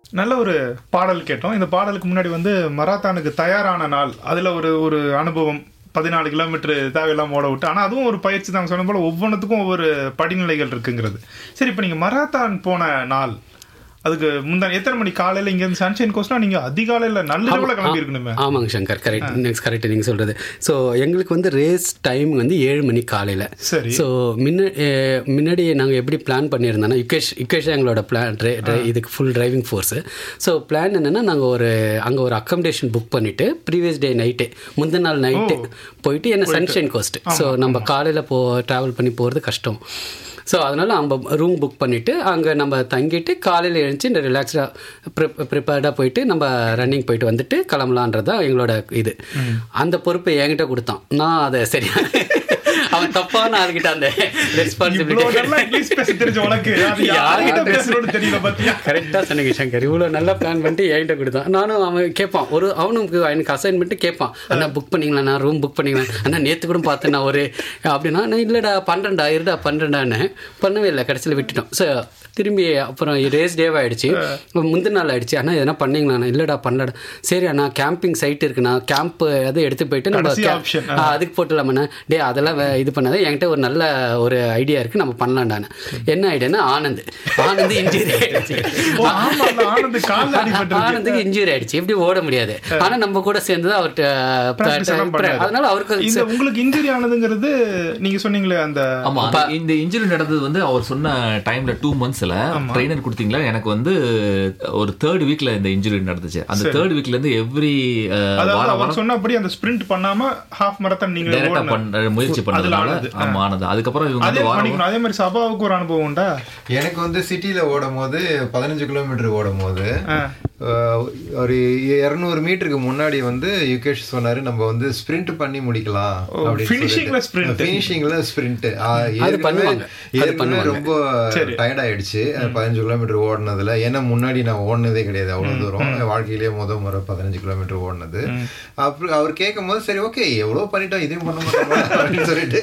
நல்ல ஒரு பாடல் கேட்டோம் இந்த பாடலுக்கு முன்னாடி வந்து மராத்தானுக்கு தயாரான நாள் அதுல ஒரு ஒரு அனுபவம் பதினாலு கிலோமீட்டர் தேவையில்லாம ஓட விட்டு ஆனா அதுவும் ஒரு பயிற்சி தான் சொன்ன போல ஒவ்வொன்றுத்துக்கும் ஒவ்வொரு படிநிலைகள் இருக்குங்கிறது சரி இப்போ நீங்க மராத்தான் போன நாள் அதுக்கு முந்தான எத்தனை மணி காலையில இங்க இருந்து சன்ஷைன் கோஸ்ட்னா நீங்க அதிகாலையில நள்ளிரவுல கிளம்பி இருக்கணுமே ஆமாங்க சங்கர் கரெக்ட் நெக்ஸ்ட் கரெக்ட் நீங்கள் சொல்கிறது ஸோ எங்களுக்கு வந்து ரேஸ் டைம் வந்து ஏழு மணி காலையில் சரி ஸோ முன்ன அஹ் முன்னாடி நாங்கள் எப்படி பிளான் பண்ணியிருந்தோன்னா யுகேஷ் யுகேஷ் தான் எங்களோட பிளான் இதுக்கு full driving force so plan என்னென்னா நாங்கள் ஒரு அங்கே ஒரு அக்கமடேஷன் புக் பண்ணிவிட்டு ப்ரீவியஸ் டே நைட்டு முந்தின நாள் நைட்டு போயிட்டு என்ன சன்ஷைன் கோஸ்ட் ஸோ நம்ம காலையில் போ ட்ராவல் பண்ணி போகிறது கஷ்டம் ஸோ அதனால் நம்ம ரூம் புக் பண்ணிவிட்டு அங்கே நம்ம தங்கிட்டு காலையில் எழுந்துச்சு இந்த ரிலாக்ஸ்டாக ப்ரிப் ப்ரிப்பேர்டாக போயிட்டு நம்ம ரன்னிங் போயிட்டு வந்துட்டு கிளம்பலான்றது தான் எங்களோட இது அந்த பொறுப்பை என்கிட்ட கொடுத்தான் நான் அதை சரியா அவன் தப்பான ஆளுகிட்ட அந்த இவ்வளவு ரெஸ்பான்சிபிலிட்டி நல்லா இங்கிலீஷ் பேச தெரிஞ்ச உனக்கு அது யார்கிட்ட பேசணும்னு தெரியல பாத்தியா கரெக்டாக சொன்னீங்க சங்கர் இவ்வளோ நல்லா பிளான் பண்ணிட்டு என்கிட்ட கொடுத்தான் நானும் அவன் கேட்பான் ஒரு அவனுக்கு எனக்கு அசைன்மெண்ட்டு கேட்பான் அண்ணா புக் பண்ணிங்களா நான் ரூம் புக் பண்ணிங்களா அண்ணா நேற்று கூட பார்த்தேன் நான் ஒரு அப்படின்னா நான் இல்லைடா பண்றேன்டா இருடா பண்றேன்டான்னு பண்ணவே இல்லை கடைசியில் விட்டுட்டோம் ஸோ திரும்பி அப்புறம் ரேஸ் டேவ் ஆயிடுச்சு முந்தின நாள் ஆயிடுச்சு அண்ணா எதனா பண்ணீங்களா இல்லைடா பண்ணலடா சரி அண்ணா கேம்பிங் சைட் இருக்குண்ணா கேம்ப் எதை எடுத்து போயிட்டு நம்ம கடைசி ca- option. ஆ, அதுக்கு போட்டுலாமண்ணா டே அதெல்லாம் வே- இது பண்ணாத என்கிட்ட ஒரு நல்ல ஒரு ஐடியா இருக்கு நம்ம பண்ணலாம்டான்னு என்ன ஐடியானா ஆனந்த் ஆனந்த் இன்ஜுரி ஆயிடுச்சு ஓ, ஆமா, அந்த ஆனந்த் கால்ல அடிபட்டிருக்கு. ஆனந்துக்கு இன்ஜுரி ஆயிடுச்சு எப்படி ஓட முடியாது ஆனா நம்ம கூட சேர்ந்து Practice எல்லாம் அவர்கிட்ட பண்ணாரு. அதனால அவருக்கு இந்த உங்களுக்கு இன்ஜுரி ஆனதுங்கிறது நீங்க சொன்னீங்களே அந்த ஆமா அந்த- இந்த இன்ஜுரி நடந்தது வந்து அவர் சொன்ன டைம்ல டூ மந்த்ஸ்ல ட்ரைனர் கொடுத்தீங்களா எனக்கு வந்து ஒரு தேர்ட் வீக்ல இந்த இன்ஜுரி நடந்துச்சு அந்த தேர்ட் வீக்ல இருந்து எவ்ரி அதாவது வாரம் அவர் சொன்னபடி அந்த ஸ்பிரிண்ட் பண்ணாம ஹாஃப் மரத்தான் நீங்க டைரக்டா ஓடுன- பண்ண முயற்சி பண்ணதுனால ஆனது. ஆமா ஆனது அதுக்கப்புறம் இவங்க அதே வந்து வாரம் பண்ணிக்கணும் அதே மாதிரி சபாவுக்கு ஒரு அனுபவம் உண்டா எனக்கு வந்து சிட்டில ஓடும் போது பதினஞ்சு கிலோமீட்டர் ஓடும் போது ஆ. அஹ், ஒரு இருநூறு மீட்டருக்கு முன்னாடி வந்து யுகேஷ் சொன்னாரு நம்ம வந்து ஸ்பிரிண்ட் பண்ணி முடிக்கலாம் finishingல sprint. ஃபினிஷிங்ல ஸ்பிரிண்ட் பண்ணுவாங்க. அது பண்ணுவாங்க. ரொம்ப டயர்ட் ஆயிடுச்சு அஹ், பதினஞ்சு கிலோமீட்டர் ஓடுனதுல ஏன்னா முன்னாடி நான் ஓடுனதே கிடையாது அவ்வளவு தூரம் வாழ்க்கையிலேயே முத முறை பதினஞ்சு கிலோமீட்டர் ஓடுனது அப்புறம் அவர் கேட்கும் போது சரி ஓகே எவ்வளவு பண்ணிட்டோம் இதையும் பண்ண மாட்டோமா அப்படின்னு சொல்லிட்டு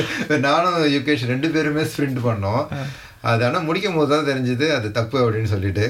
நானும் யுகேஷ் ரெண்டு பேருமே ஸ்பிரிண்ட் பண்ணோம் அது ஆனா முடிக்கும் போது தான் தெரிஞ்சது அது தப்பு அப்படின்னு சொல்லிட்டு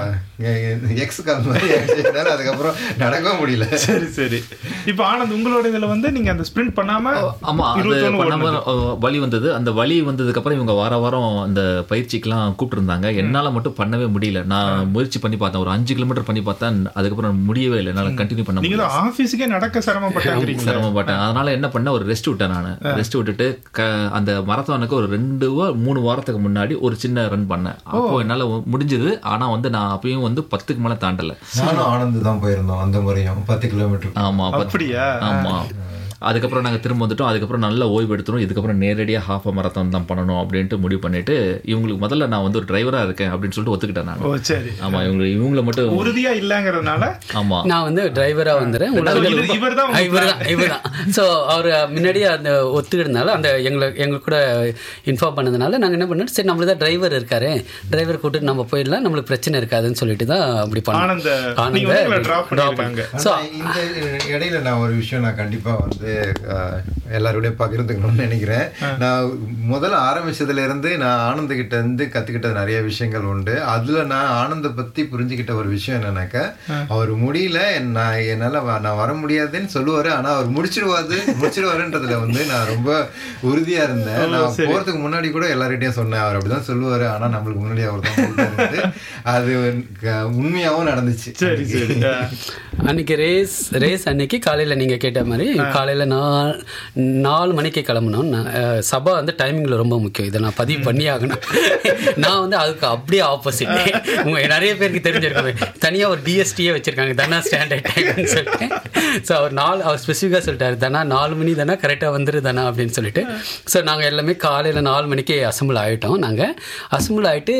எக்ஸ் கால் மாதிரி ஆயிடுச்சு. என்னால அதுக்கப்புறம் நடக்கவும் முடியல சரி சரி இப்போ ஆனந்த் உங்களோட இதுல வந்து நீங்க அந்த ஸ்பிரிண்ட் பண்ணாம ஆமா அது இருபத்தொன்னு பண்ணாம ஓடுனது. அஹ், வலி வந்தது அந்த வலி வந்ததுக்கு அப்புறம் இவங்க வார வாரம் அந்த பயிற்சிக்கெல்லாம் கூப்பிட்டு இருந்தாங்க என்னால மட்டும் பண்ணவே முடியல நான் முயற்சி பண்ணி பார்த்தேன் ஒரு அஞ்சு கிலோமீட்டர் பண்ணி பார்த்தேன் அதுக்கப்புறம் முடியவே இல்லை என்னால கண்டினியூ பண்ண நீங்க முடியல தான் ஆபீஸுக்கே நடக்க சிரமப்பட்டாங்கிறீங்க சிரமப்பட்டேன் அதனால என்ன பண்ண ஒரு ரெஸ்ட் விட்டேன் நான் ரெஸ்ட் விட்டுட்டு க- அந்த மரத்தானுக்கு ஒரு ரெண்டு வா- மூணு வாரத்துக்கு முன்னாடி ஒரு சின்ன ரன் பண்ணேன் அப்போ என்னால முடிஞ்சது ஆனா வந்து நான் அப்பயும் வந்து பத்துக்கு மேல தாண்டல நானும் ஆனந்த் தான் போயிருந்தோம் அந்த முறையும் பத்து கிலோமீட்டர் ஆமா பத்து- அப்படியா? ஆமா அதுக்கப்புறம் நாங்க திரும்ப வந்துட்டோம் அதுக்கப்புறம் நல்ல ஓய்வு எடுத்துரும் இதுக்கப்புறம் நேரடியா ஹாஃப் மரத்தான் தான் பண்ணணும் அப்படின்ட்டு முடிவு பண்ணிட்டு இவங்களுக்கு முதல்ல நான் வந்து ஒரு டிரைவரா இருக்கேன் அப்படின்னு சொல்லிட்டு ஒத்துக்கிட்டேன் நான் ஓ சரி ஆமா இவங்க இவங்கள மட்டும் உறுதியா இல்லங்கிறதுனால ஆமா நான் வந்து டிரைவரா வந்துடுறேன் இது- இவர்தான் உங்க இவர்தான் இவர்தான் ஸோ அவர் முன்னாடியே அந்த ஒத்துக்கிட்டனால அந்த எங்களை எங்களுக்கு கூட இன்ஃபார்ம் பண்ணதுனால நாங்கள் என்ன பண்ணோம் சரி நம்மளுக்கு தான் டிரைவர் இருக்காரு டிரைவர் கூட்டிட்டு நம்ம போயிடலாம் நம்மளுக்கு பிரச்சனை இருக்காதுன்னு சொல்லிட்டு தான் அப்படி பண்ணோம் ஆனந்த நீங்க வந்து எங்களை டிராப் பண்ணிருக்காங்க ஸோ ஆனா, இந்த இடையில நான் ஒரு விஷயம் நான் கண்டிப்பா வந்து அஹ், எல்லாரோடய பகிர்ந்துக்கணும்னு நினைக்கிறேன் நான் முதல்ல ஆரம்பிச்சதுல இருந்து நான் ஆனந்த கிட்ட இருந்து கத்துக்கிட்ட நிறைய விஷயங்கள் உண்டு அதுல நான் ஆனந்த பத்தி புரிஞ்சுக்கிட்ட ஒரு விஷயம் என்னன்னாக்கா அவர் முடியல நான் என்னால வ- நான் வர முடியாதுன்னு சொல்லுவாரு ஆனா அவர் முடிச்சிருவாரு முடிச்சிருவாருன்றதுல வந்து நான் ரொம்ப உறுதியா இருந்தேன் நான் போறதுக்கு முன்னாடி கூட எல்லார்கிட்டயும் சொன்னேன் அவர் அப்படிதான் சொல்லுவாரு ஆனா நம்மளுக்கு முன்னாடி அவர் தான் போயிட்டாருன்ட்டு. அது க- உண்மையாவும் நடந்துச்சு சரி சரி ஆ. அன்னைக்கு ரேஸ் ரேஸ் அன்னைக்கு காலையில் நீங்கள் கேட்ட மாதிரி காலையில் நான் நாலு மணிக்கு கிளம்பணும் நான், அஹ், சபா வந்து டைமிங்கில் ரொம்ப முக்கியம் இதை நான் பதிவு பண்ணி ஆகணும் நான் வந்து அதுக்கு அப்படியே ஆப்போசிட் உங்க நிறைய பேருக்கு தெரிஞ்சிருக்கவே தனியாக ஒரு டிஎஸ்டியே வச்சிருக்காங்க தனா ஸ்டாண்டர்ட் டைம்னு சொல்லிட்டு ஸோ அவர் நாலு அவர் ஸ்பெசிஃபிக்காக சொல்லிட்டாரு தனா நாலு மணி தானே கரெக்டாக வந்துரு தானா அப்படின்னு சொல்லிட்டு ஸோ நாங்கள் எல்லாமே காலையில் நாலு மணிக்கு அசம்பிள் ஆகிட்டோம் நாங்கள் அசம்பிள் ஆகிட்டு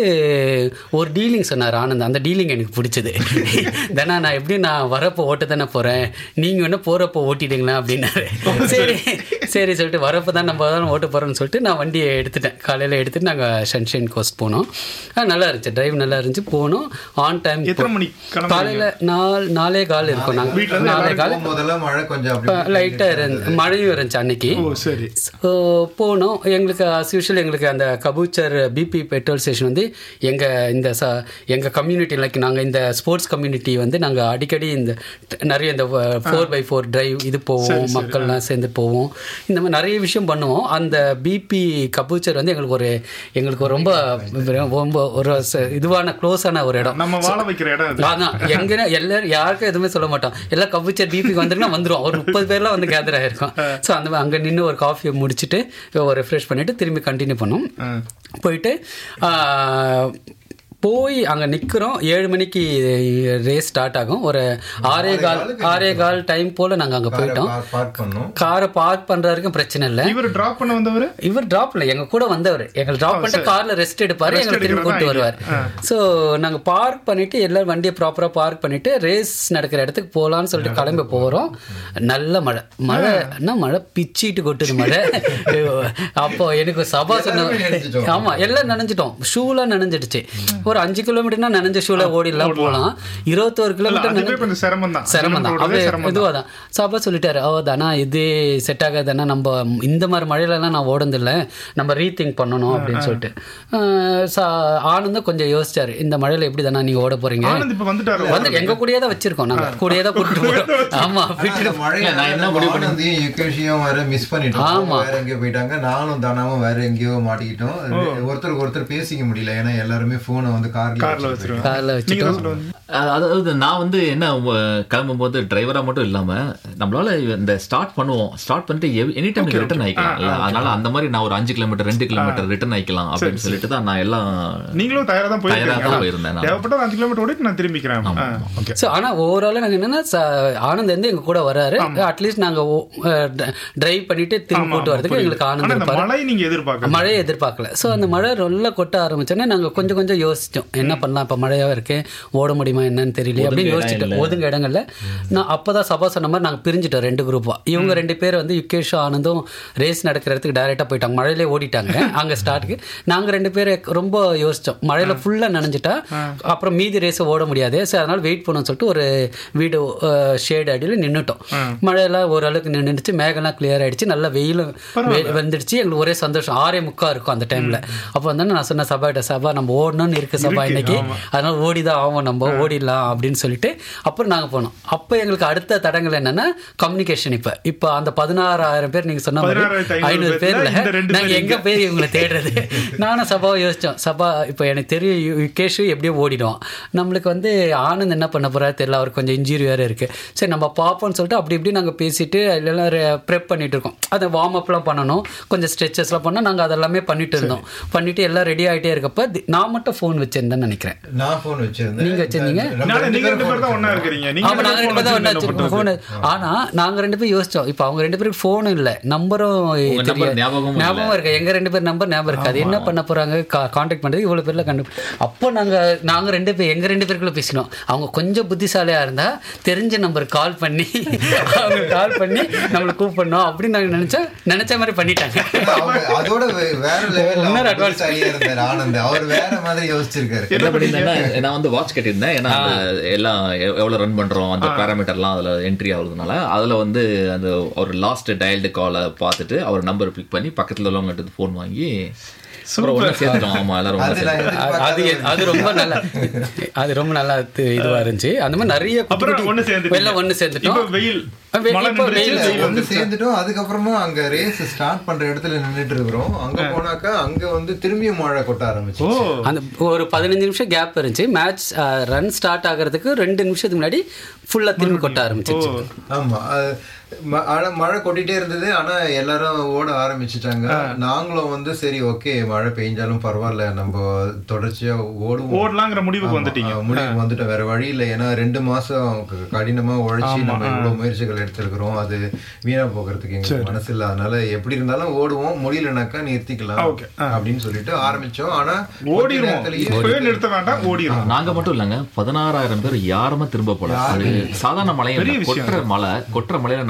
ஒரு டீலிங் சொன்னார் ஆனந்த் அந்த டீலிங் எனக்கு பிடிச்சது தனா நான் எப்படி நான் வரப்போ ஓட்ட தானே போகிறேன் நீங்கள் வேணால் போகிறப்போ ஓட்டிடுங்களா அப்படின்னாரு சரி சரி சொல்லிட்டு வரப்போ தான் நம்ம தான் ஓட்ட போகிறோம்னு சொல்லிட்டு நான் வண்டியை எடுத்துட்டேன் காலையில் எடுத்துட்டு நாங்கள் சன்ஷைன் கோஸ்ட் போனோம் ஆ, நல்லா இருந்துச்சு டிரைவ் நல்லா இருந்துச்சு போனோம் ஆன் டைம் எத்தனை மணிக்கு கிளம்புனீங்க? காலையில் நாலு நாலே கால் இருக்கும் நாங்கள் நாலே கால் போகும்போதெல்லாம் மழை கொஞ்சம் அப்படி லைட்டாக இருந்து மழையும் இருந்துச்சு அன்னைக்கு ஓ சரி ஸோ போனோம் எங்களுக்கு அஸ் யூஷுவல் எங்களுக்கு அந்த கபூச்சர் பிபி பெட்ரோல் ஸ்டேஷன் வந்து எங்கள் இந்த ச எங்கள் கம்யூனிட்டி லைக் நாங்கள் இந்த ஸ்போர்ட்ஸ் கம்யூனிட்டி வந்து நாங்கள் அடிக்கடி இந்த நிறைய இந்த ஃபோர் பை ஃபோர் டிரைவ் இது போவோம் மக்கள்லாம் சேர்ந்து போவோம் இந்த மாதிரி நிறைய விஷயம் பண்ணுவோம் அந்த பிபி கபூச்சர் வந்து எங்களுக்கு ஒரு எங்களுக்கு ஒரு ரொம்ப ரொம்ப ஒரு ச- இதுவான க்ளோஸான ஒரு இடம் நம்ம வாழ வைக்கிற இடம் அது அதான் எங்கன்னா எல்லாரும் யாருக்கும் எதுவுமே சொல்ல மாட்டோம் எல்லாம் கவிச்சர் பிபி வந்துருன்னா வந்துரும் ஒரு முப்பது பேர்லாம் வந்து கேதர் ஆயிருக்கும் ஸோ அந்த மாதிரி அங்கே நின்று ஒரு காஃபியை முடிச்சுட்டு ஒரு ரெஃப்ரெஷ் பண்ணிட்டு திரும்பி கண்டினியூ பண்ணோம் போயிட்டு ஆஹ், போய் அங்கே நிற்கிறோம் ஏழு மணிக்கு ரேஸ் ஸ்டார்ட் ஆகும் ஒரு ஆறே கால் ஆறே கால் டைம் போல் நாங்கள் அங்கே போயிட்டோம் பார்க் பண்ணோம் காரை பார்க் பண்ணுற வரைக்கும் பிரச்சனை இல்லை இவர் டிராப் பண்ண வந்தவர் இவர் டிராப் இல்லை எங்க கூட வந்தவர் எங்களை டிராப் பண்ணிட்டு கார்ல ரெஸ்ட் எடுப்பாரு எங்களை திரும்பி கூட்டு வருவார் ஸோ நாங்க பார்க் பண்ணிட்டு எல்லாரும் வண்டியை ப்ராப்பரா பார்க் பண்ணிட்டு ரேஸ் நடக்கிற இடத்துக்கு போகலான்னு சொல்லிட்டு கிளம்பி போறோம் நல்ல மழை மழை என்ன மழை பிச்சிட்டு கொட்டுது மழை அப்போ எனக்கு சபா சொன்ன நனைஞ்சிட்டோம். ஆமா எல்லாம் நனைஞ்சிட்டோம் ஷூலாம் நனைஞ்சிடுச்சு ஒரு அஞ்சு கிலோமீட்டர்னா நனைஞ்ச ஷூல ஓடிடலாம் போகலாம் இருபத்தோரு கிலோமீட்டர் அதுவே கொஞ்சம் சிரமம் தான் சிரமம் தான் ஓடுறதே அப்படியே சிரமம் இதுவாக தான் சாப்பா சொல்லிட்டாரு ஓ தானா இது செட் ஆகாதானா நம்ம இந்த மாதிரி மழையிலலாம் நான் ஓடுந்தில்ல நம்ம ரீதிங்க் பண்ணணும் அப்படின்னு சொல்லிட்டு ஆஹ் சா ஆனந்தம் கொஞ்சம் யோசிச்சாரு இந்த மழையில எப்படி தானே நீங்க ஓட போறீங்க ஆனந்த் இப்ப வந்துட்டாரு வந்து எங்க கூடயே தான் வச்சிருக்கோம் நாங்க கூடயே தான் கூட்டிட்டு போறோம் ஆமா விட்டுட்டு மழையில நான் என்ன முடிவு பண்ணேன்? ஆனந்தையும் யுகேஷையும் வேற மிஸ் பண்ணிட்டோம் ஆமா. அவங்க வேற எங்கேயோ போயிட்டாங்க நானும் தானாவும் வேற எங்கேயோ மாட்டிக்கிட்டோம் ஒருத்தருக்கு ஒருத்தர் பேசிக்க முடியல ஏன்னா எல்லாருமே போனை வந்து கார்ல கார்ல வச்சிருவேன் கார்ல நீங்க வச்சுட்டோம் தான் சொல்லுங்க அஹ் அதாவது நான் வந்து என்ன அஹ், கிளம்பும்போது டிரைவரா மட்டும் இல்லாம நம்மளால இந்த ஸ்டார்ட் பண்ணுவோம் ஸ்டார்ட் பண்ணிட்டு எனி டைம் ரிட்டர்ன் ஆயிக்கலாம் இல்ல அதனால அந்த மாதிரி நான் ஒரு அஞ்சு கிலோமீட்டர் ரெண்டு கிலோமீட்டர் ரிட்டர்ன் ஆயிக்கலாம் அப்படின்னு சொல்லிட்டு தான் நான் எல்லாம் நீங்களும் தயாரா தான் தயாரா தான் போயிருக்கீங்க போயிருந்தேன் நான். தேவைப்பட்ட ஒரு அஞ்சு கிலோமீட்டர் ஓடிட்டு நான் திரும்பிக்கிறேன் ஓகே ஸோ ஆனால் ஓவராலாக நாங்கள் என்னன்னா ச- ஆனந்த் வந்து எங்க கூட வராரு அட்லீஸ்ட் நாங்கள் டிரைவ் பண்ணிட்டு திரும்பி போட்டு வரதுக்கு எங்களுக்கு ஆனா ஆனந்தம் இந்த இருப்பாரு மழை நீங்க எதிர்பார்க்க மழையை எதிர்பார்க்கல ஸோ அந்த மழை ரொம்ப கொட்ட ஆரம்பிச்சோன்னே நாங்கள் கொஞ்சம் கொஞ்சம் யோசிச்சோம் என்ன பண்ணலாம் இப்போ மழையாக இருக்கு ஓட முடியுமா என்னன்னு தெரியல அப்படின்னு யோசிச்சுட்டோம் ஒதுங்க இடங்கள்ல நான் அப்போ தான் சபா சொன்ன மாதிரி நாங்கள் பிரிஞ்சுட்டோம் ரெண்டு குரூப்பா இவங்க ரெண்டு பேர் வந்து யுகேஷும் ஆனந்தும் ரேஸ் நடக்கிற இடத்துக்கு டைரெக்டாக போயிட்டாங்க மழையிலே ஓடிட்டாங்க அங்கே ஸ்டார்ட்டுக்கு நாங்கள் ரெண்டு பேர் ரொம்ப யோசிச்சோம் மழையில ஃபுல்லாக நனைஞ்சிட்டா அப்புறம் மீதி ரேஸை ஓட முடியாது ஸோ அதனால வெயிட் பண்ணணும்னு சொல்லிட்டு ஒரு வீடு ஷேடு அடியில் நின்றுட்டோம் மழையெல்லாம் ஓரளவுக்கு நின்றுச்சு மேகம்லாம் கிளியர் ஆயிடுச்சு நல்ல வெயிலும் வெ- வந்துடுச்சு எங்களுக்கு ஒரே சந்தோஷம் ஆறே முக்கா இருக்கும் அந்த டைம்ல அப்போ வந்து நான் சொன்ன சபாட்ட சபா நம்ம ஓடணும்னு இருக்கு சபா இன்னைக்கு அதனால ஓடி தான் ஆகும் நம்ம ஓடிடலாம் அப்படின்னு சொல்லிட்டு அப்புறம் நாங்கள் போனோம் அப்போ எங்களுக்கு அடுத்த தடங்கள் என்னன்னா கம்யூனிகேஷன் இப்போ இப்போ அந்த பதினாறாயிரம் பேர் நீங்க சொன்ன மாதிரி 16,500 ஐநூறு பேர்ல பேர்ல இந்த ரெண்டு நாங்க பேர் எங்க போய் இவங்களை தேடுறது நானும் சபாவை யோசிச்சோம் சபா இப்போ எனக்கு தெரியும் யு- யுகேஷ் எப்படியும் ஓடிடுவான் நம்மளுக்கு வந்து ஆனந்த் என்ன பண்ண போறாரு தெரியல அவருக்கு கொஞ்சம் இன்ஜுரி வேற இருக்கு சரி நம்ம பார்ப்போம்னு சொல்லிட்டு அப்படி இப்படி நாங்க பேசிட்டு எல்லாம் ப்ரெப் பண்ணிட்டு இருக்கோம் அதை வார்ம் அப்லாம் பண்ணணும் கொஞ்சம் ஸ்ட்ரெச்சஸ்லாம் பண்ணோம் நாங்க அதெல்லாமே பண்ணிட்டு இருந்தோம் பண்ணிட்டு எல்லாம் ரெடி ஆயிட்டே இருக்கப்ப தி- நான் மட்டும் ஃபோன் வச்சிருந்தேன்னு நினைக்கிறேன் நான் போன் வச்சிருந்தேன் நீங்க வச்சிருந்தீங்க? நம்ம நாளை ரெண்டு நீங்க ரெண்டு பேரும் பேர் தான் ஒண்ணா இருக்கிறீங்க நீங்க ஆமா நாங்க ரெண்டு பேரும் தான் ஒண்ணா phone வச்சிருக்கோம் வச்சிருக்கீங்க. phone. ஆனா நாங்க ரெண்டு பேரும் யோசிச்சோம் இப்போ அவங்க ரெண்டு பேருக்கு ஃபோனும் இல்ல நம்பரும் number தெரியாது. ஞாபகமும் இல்ல. ஞாபகம் இருக்கு எங்க ரெண்டு பேர் நம்பர் ஞாபகம் இருக்கு அது என்ன பண்ண போறாங்க காண்டாக்ட் பண்றது இவ்வளவு பேர்ல கண்டு அப்போ நாங்க நாங்க ரெண்டு பேர் எங்க ரெண்டு பேருக்குள்ள பேசினோம் அவங்க கொஞ்சம் புத்திசாலியா இருந்தா தெரிஞ்ச நம்பர் கால் பண்ணி அவங்க கால் பண்ணி நம்மளை கூப்பிடணும் அப்படின்னு நாங்க நினைச்சா நினைச்ச மாதிரி பண்ணிட்டாங்க அவங்க அதோட வே- வேற லெவல்ல இன்னொரு அவர் புத்திசாலியா இருந்தார் ஆனந்த் அவர் வேற மாதிரி யோசிச்சிருக்காரு என்ன பண்ணியிருந்தேன்னா நான் வந்து வாட்ச் கட்டியிருந்தேன் ஏன்னா அந்த எல்லாம் எவ்- எவ்வளவு ரன் பண்றோம் அந்த பேராமீட்டர்லாம் அதுல என்ட்ரி ஆகுறதுனால அதுல வந்து அந்த ஒரு லாஸ்ட் டயல்டு காலை பார்த்துட்டு அவர் நம்பர் பிக் பண்ணி பக்கத்துல உள்ளவங்க ஃபோன் வாங்கி அப்புறம் ஒண்ணா சேர்த்துட்டோம் ஆமா எல்லாரும் ஒண்ணா அது நான் சேர்த்துட்டோம். அது எதிர்பார்க்காத அது ரொம்ப நல்லா அது ரொம்ப நல்லா இது- இதுவா இருந்துச்சு அந்த மாதிரி நிறைய குட்டி அப்புறம் குட்டி- ஒண்ணு சேர்ந்துட்டீங்க. எல்லாம் ஒண்ணு சேர்ந்துட்டோம் இப்ப வெயில் வெயில் மழை இப்ப நின்றுச்சு, வெயில் வெயில் வந்து வந்து சேர்ந்துட்டோம் அதுக்கப்புறமா அங்க ரேஸ் ஸ்டார்ட் பண்ற இடத்துல நின்னுட்டு இருக்கிறோம் அங்க போனாக்கா அங்க வந்து திரும்பியும் மழை கொட்ட ஆரம்பிச்சு ஓ அந்த ஒரு பதினஞ்சு நிமிஷம் கேப் இருந்துச்சு மேட்ச் ரன் ஸ்டார்ட் ஆகிறதுக்கு ரெண்டு நிமிஷத்துக்கு முன்னாடி ஃபுல்லா திரும்பி கொட்ட ஆரம்பிச்சிச்சு ஆமா அது ம- ஆனா மழை கொட்டிட்டே இருந்தது ஆனா எல்லாரும் ஓட ஆரம்பிச்சுட்டாங்க நாங்களும் வந்து சரி ஓகே மழை பெய்ஞ்சாலும் பரவாயில்ல நம்ம தொடர்ச்சியா ஓடுவோம் ஓடலாங்கிற முடிவுக்கு ஆமா, வந்துட்டீங்க ஆ, முடிவுக்கு வந்துட்டோம் வேற வழி இல்லை ஏன்னா ரெண்டு மாசம் க- கடினமா உழைச்சி நம்ம இவ்வளவு முயற்சிகள் எடுத்திருக்கிறோம் அது வீணா போகிறதுக்கு எங்களுக்கு மனசு இல்லை அதனால எப்படி இருந்தாலும் ஓடுவோம் முடியலனாக்கா நிறுத்திக்கலாம் ஓகே, அப்படின்னு சொல்லிட்டு ஆரம்பிச்சோம் ஆனா ஓடிடுவோம் நேரத்திலேயே இப்பவே நிறுத்த வேண்டாம் ஓடிடுவோம் நாங்க மட்டும் இல்லங்க பதினாறாயிரம் பேர் யாருமே திரும்ப போல அது சாதாரண மழை இல்ல. கொட்டுற மழை கொட்டுற மழையில நாங்க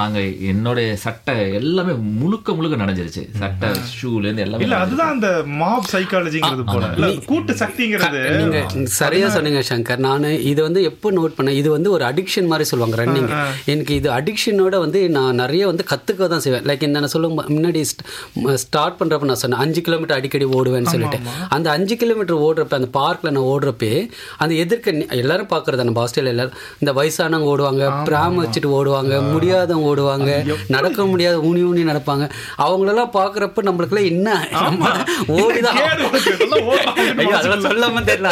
நாங்க என்னோட சட்டை எல்லாமே முழுக்க முழுக்க நனைஞ்சிருச்சு சட்டை ஷூல இருந்து எல்லாமே இல்ல அதுதான் அந்த மாப் சைக்காலஜிங்கிறது போல இல்ல கூட்டு சக்திங்கிறது நீங்க சரியா சொன்னீங்க சங்கர் நான் இது வந்து எப்போ நோட் பண்ணேன் இது வந்து ஒரு அடிக்ஷன் மாதிரி சொல்லுவாங்க ரன்னிங் எனக்கு இது அடிக்ஷனோட வந்து நான் நிறைய வந்து கத்துக்க தான் செய்வேன் லைக் என்ன சொல்லும் முன்னாடி ஸ்டார்ட் பண்றப்ப நான் சொன்னேன் அஞ்சு கிலோமீட்டர் அடிக்கடி ஓடுவேன்னு சொல்லிட்டு அந்த அஞ்சு கிலோமீட்டர் ஓடுறப்ப அந்த பார்க்ல நான் ஓடுறப்பே அந்த எதிர்க்க நி- எல்லாரும் பாக்குறது நம்ம ஆஸ்திரேலியா எல்லாரும் இந்த வயசானவங்க ஓடுவாங்க பிராம் வச்சுட்டு ஓடுவாங்க முடியாதவங்க ஓடுவாங்க நடக்க முடியாத ஊனி ஊனி நடப்பாங்க அவங்களெல்லாம் பாக்குறப்ப நம்மளுக்குலாம் என்ன நம்ம ஓடிதான் கேடு உனக்கு, இதெல்லாம் ஓடாதுன்னு ஐயோ, அதெல்லாம் சொல்லாம தெரியல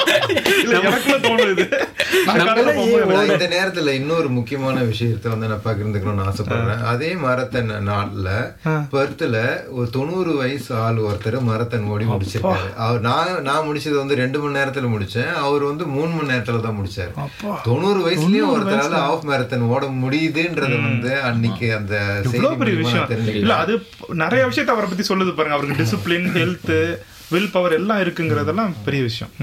இல்ல எனக்குள்ள தோணுது நான் நம்மள கடலை போகும்போது நான் இந்த நேரத்துல இன்னொரு முக்கியமான விஷயத்தை வந்து நான் பகிர்ந்துக்கணும்னு ஆசைப்படுறேன் அதே மரத்தன் நாள்ல பெர்த்ல ஒரு தொண்ணூறு வயசு ஆள் ஒருத்தர் மரத்தன் ஓடி முடிச்சிருக்காரு அவர் நான் நான் முடிச்சது வந்து ரெண்டு மணி நேரத்துல முடிச்சேன் அவர் வந்து மூணு மணி நேரத்துல தான் முடிச்சாரு தொண்ணூறு வயசுலயும் ஒருத்தரால ஆஃப் மேரத்தன் ஓட முடியுதுன்றது வந்து அன்னைக்கு அந்த செய்தி இவ்வளவு பெரிய மூலியமா விஷயம் நான் தெரிஞ்சுக்கிட்டேன். இல்ல அது நிறைய விஷயத்த அவரை பத்தி சொல்லுது பாருங்க அவருக்கு டிசிப்ளின் ஹெல்த் வில் பவர் எல்லாம் இருக்குங்கிறதெல்லாம் பெரிய விஷயம்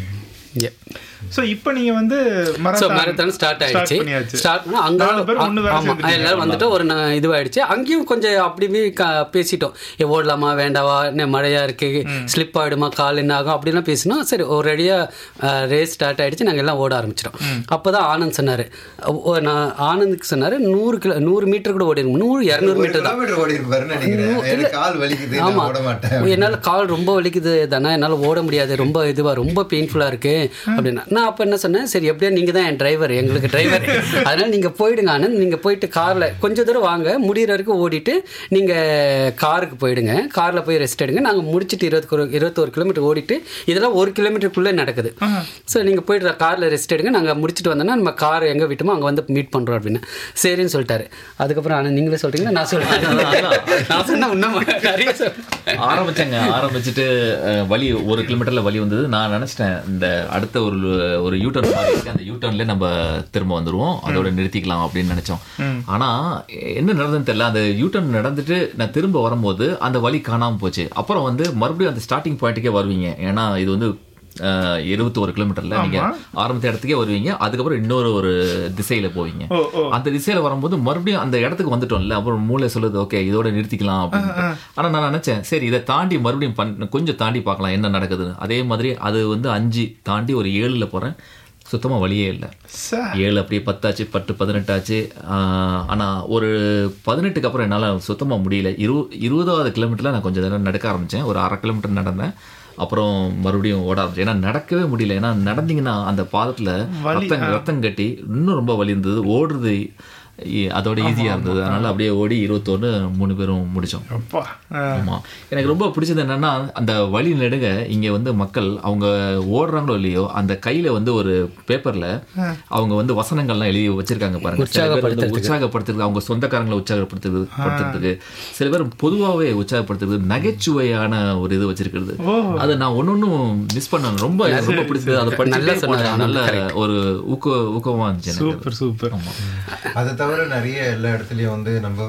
Yeah. சோ இப்போ நீங்க வந்து ஸோ marathon மேரத்தான் ஸ்டார்ட் ஆயிடுச்சு பண்ணியாச்சு ஸ்டார்ட் பண்ணா அங்க நாலு பேர் ஒண்ணு வேலை ஆமா சேர்ந்துட்டீங்க. எல்லாரும் வந்துட்டு ஒரு ந- இதுவாயிடுச்சு அங்கேயும் கொஞ்சம் அப்படி இப்படி க- பேசிட்டோம் ஏ, ஓடலாமா வேண்டாவா என்ன மழையா இருக்கு ஸ்லிப் ஆயிடுமா கால் என்ன ஆகும் அப்படிலாம் பேசினோம் சரி ஒரு ரெடியா ரேஸ் ஸ்டார்ட் ஆயிடுச்சு நாங்க எல்லாம் ஓட ஆரம்பிச்சிட்டோம் அப்பதான் ஆனந்த் சொன்னாரு ஓ, நான் ஆனந்துக்கு சொன்னாரு நூறு கிலோ நூறு மீட்டர் கூட ஓடிடும் நூறு இரநூறு ஒரு மீட்டர் தான் கிலோமீட்டர் ஓடி இருப்பாருன்னு நினைக்கிறேன் எனக்கு கால் வலிக்குது நான் ஆமா ஓட மாட்டேன் என்னால கால் ரொம்ப வலிக்குது தானே என்னால ஓட முடியாது ரொம்ப இதுவா ரொம்ப பெயின்ஃபுல்லா இருக்கு அப்படின்னா நான் அப்ப என்ன சொன்னேன் சரி எப்படியா நீங்க தான் என் டிரைவர் எங்களுக்கு டிரைவர் அதனால நீங்க போயிடுங்க ஆனந்த் நீங்க போயிட்டு கார்ல கொஞ்ச தூரம் வாங்க முடியிற வரைக்கும் ஓடிட்டு நீங்க காருக்கு போயிடுங்க கார்ல போய் ரெஸ்ட் எடுங்க நாங்க முடிச்சிட்டு இருபத்தி இருபத்தோரு கிலோமீட்டர் ஓடிட்டு இதெல்லாம் ஒரு கிலோமீட்டருக்குள்ளே நடக்குது ஸோ நீங்க போயிட்டு கார்ல ரெஸ்ட் எடுங்க நாங்க முடிச்சிட்டு வந்தோம்னா நம்ம கார் எங்க விட்டோமோ அங்க வந்து மீட் பண்றோம் அப்படின்னு சரின்னு சொல்லிட்டாரு அதுக்கப்புறம் ஆனந்த் நீங்களே சொல்றீங்களா நான் சொல்றேன் நான் சொன்ன இன்னும் நிறைய சொல்றேன் ஆரம்பிச்சாங்க ஆரம்பிச்சுட்டு அஹ், வலி ஒரு கிலோமீட்டர்ல வலி வந்தது நான் நினைச்சிட்டேன் இந்த அடுத்த ஒரு ஒரு யூட்டர்ன் மாதிரி இருக்கு அந்த யூட்டர்ன்ல நம்ம திரும்ப வந்துருவோம் அதோட நிறுத்திக்கலாம் அப்படின்னு நினைச்சோம் ஆனா என்ன நடந்ததுன்னு தெரியல அந்த யூட்டர்ன் நடந்துட்டு நான் திரும்ப வரும்போது அந்த வலி காணாம போச்சு அப்புறம் வந்து மறுபடியும் அந்த ஸ்டார்டிங் பாயிண்ட்டுக்கே வருவீங்க ஏன்னா இது வந்து இருபத்தி ஒரு கிலோமீட்டர்ல நீங்க ஆரம்பித்த இடத்துக்கே வருவீங்க அதுக்கப்புறம் இன்னொரு ஒரு திசையில போவீங்க ஓ ஓ அந்த திசையில வரும்போது மறுபடியும் அந்த இடத்துக்கு வந்துட்டோம்ல அப்புறம் மூளை சொல்லுது ஓகே இதோட நிறுத்திக்கலாம் அப்படின்னு ஆனா நான் நினைச்சேன் சரி இதை தாண்டி மறுபடியும் பண்ண கொஞ்சம் தாண்டி பார்க்கலாம் என்ன நடக்குதுன்னு அதே மாதிரி அது வந்து அஞ்சு தாண்டி ஒரு ஏழுல போறேன் சுத்தமா வழியே இல்லை சார் ஏழு அப்படியே பத்தாச்சு பத்து பதினெட்டாச்சு ஆஹ் ஆனா ஒரு பதினெட்டுக்கு அப்புறம் என்னால சுத்தமா முடியல இரு இருபதாவது கிலோமீட்டர்ல நான் கொஞ்சம் நேரம் நடக்க ஆரம்பிச்சேன் ஒரு அரை கிலோமீட்டர் நடந்தேன் அப்புறம் மறுபடியும் ஓட ஆரம்பிச்சேன் ஏன்னா நடக்கவே முடியல ஏன்னா நடந்தீங்கன்னா அந்த பாதத்துல ரத்தம் ரத்தம் கட்டி இன்னும் ரொம்ப வலி இருந்தது ஓடுறது இ- அதோட ஈஸியா இருந்தது அதனால அப்படியே ஓடி இருபத்தொன்னு மூணு பேரும் முடிச்சோம் அப்பா ஆ. ஆமா எனக்கு ரொம்ப பிடிச்சது என்னன்னா அந்த வழி நெடுக இங்க வந்து மக்கள் அவங்க ஓடுறாங்களோ இல்லையோ அந்த கையில வந்து ஒரு பேப்பர்ல அவங்க வந்து வசனங்கள்லாம் எழுதி வச்சிருக்காங்க பாருங்க சில பேர் வந்து உற்சாகப்படுத்துறது அவங்க சொந்தக்காரங்களை உற்சாகப்படுத்துறது படுத்துறதுக்கு சில பேர் பொதுவாகவே உற்சாகப்படுத்துறது நகைச்சுவையான ஒரு இது வச்சிருக்கிறது அதை நான் ஒன்னொன்னும் மிஸ் பண்ணேன் ரொம்ப எனக்கு ரொம்ப பிடிச்சது அதை நல்லா படிச்சு சொன்னாரு, நல்ல ஒரு ஊக்க ஊக்கமா இருந்துச்சு எனக்கு சூப்பர் சூப்பர் அதை தவிர நிறைய எல்லா இடத்துலயும் வந்து நம்ம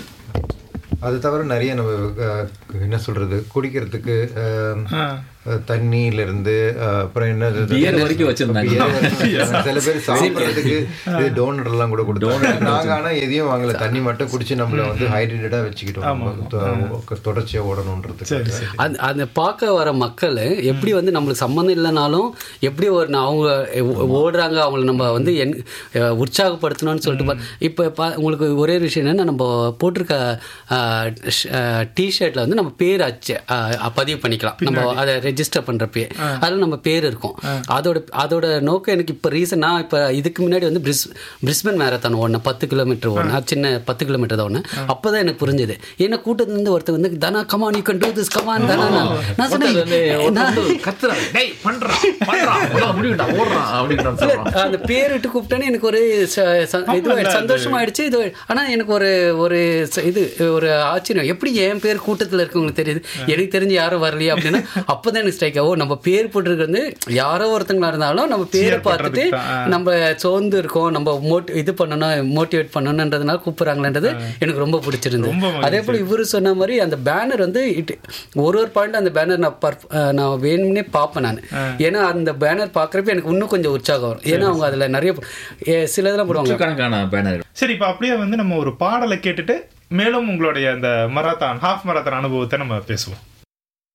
அது தவிர நிறைய நம்ம அஹ், என்ன சொல்றது குடிக்கிறதுக்கு அஹ், அஹ், தண்ணியில இருந்து அஹ், அப்புறம் என்னது Beer வரைக்கும் வச்சிருந்தாங்க. Beer வரைக்கும். சில பேர் சாப்பிடுறதுக்கு இது டோனட் எல்லாம் கூட கொடுத்தாங்க நாங்க ஆனா எதையும் வாங்கல தண்ணி மட்டும் குடிச்சு நம்மள வந்து ஹைட்ரேட்டடா வச்சுக்கிட்டோம் தொ- தொடர்ச்சியா ஓடணுன்றதுக்கு அந்த அந்த பார்க்க வர மக்கள் எப்படி வந்து நம்மளுக்கு சம்மந்தம் இல்லைனாலும் எப்படி ஒரு நான் அவங்க ஓ- ஓடுறாங்க அவங்கள நம்ம வந்து என் அஹ் உற்சாகப்படுத்தணும்னு சொல்லிட்டு பா- இப்போ பா உங்களுக்கு ஒரே ஒரு விஷயம் என்னன்னா நம்ம போட்டிருக்க டிஷர்ட்டில் வந்து நம்ம பேர் அச்சு அஹ், பதிவு பண்ணிக்கலாம் நம்ம அதை ரெஜிஸ்டர் பண்ணுறப்பே அதில் நம்ம பேர் இருக்கும் அதோட அதோட நோக்கம் எனக்கு இப்போ ரீசனாக இப்போ இதுக்கு முன்னாடி வந்து பிரிஸ் பிரிஸ்பன் மேரத்தான் ஓடினேன் பத்து கிலோமீட்டர் ஓடினேன் சின்ன பத்து கிலோமீட்டர் தான் ஓடினேன் அப்போ தான் எனக்கு புரிஞ்சுது ஏன்னா கூட்டத்துலேருந்து ஒருத்தர் வந்து Dhana come on you can do this come on Dhana நான் நான் சொன்னேன் நான் கத்துறான் டேய் பண்றான் பண்றான் உன்னால முடியும்டா ஓடுறான் அப்படின்னு சொல்றான் அந்த பேர் விட்டு கூப்பிட்டேன்னு எனக்கு ஒரு ச- ச- இது சந்தோஷமாயிடுச்சு இது ஆனா எனக்கு ஒரு ஒரு ச- இது ஒரு ஆச்சரியம் எப்படி என் பேர் கூட்டத்துல இருக்கு இருக்கவங்களுக்கு தெரியுது எனக்கு தெரிஞ்சு யாரும் வரலையா அப்படின்னா அப்பதான் எனக்கு ஸ்ட்ரைக் ஆகும் நம்ம பேர் போட்டிருக்கிறது வந்து யாரோ ஒருத்தங்களா இருந்தாலும் நம்ம பேரை பார்த்துட்டு நம்ம சோர்ந்து இருக்கோம் நம்ம மோட் இது பண்ணணும் மோட்டிவேட் பண்ணணுன்றதுனால கூப்பிடுறாங்களன்றது எனக்கு ரொம்ப பிடிச்சிருந்தது அதே போல இவரு சொன்ன மாதிரி அந்த பேனர் வந்து it- ஒரு ஒரு பாயிண்ட் அந்த பேனர் நான் perf- அஹ் நான் வேணும்னே பார்ப்பேன் நான் ஏன்னா அந்த பேனர் பார்க்குறப்ப எனக்கு இன்னும் கொஞ்சம் உற்சாகம் வரும் ஏன்னா அவங்க அதுல நிறைய ஏ, சில இதெல்லாம் போடுவாங்க கணக்கான பேனர் சரி இப்போ அப்படியே வந்து நம்ம ஒரு பாடலை கேட்டுட்டு மேலும் உங்களுடைய அந்த மராத்தான் ஹாஃப் மராத்தான் அனுபவத்தை நம்ம பேசுவோம்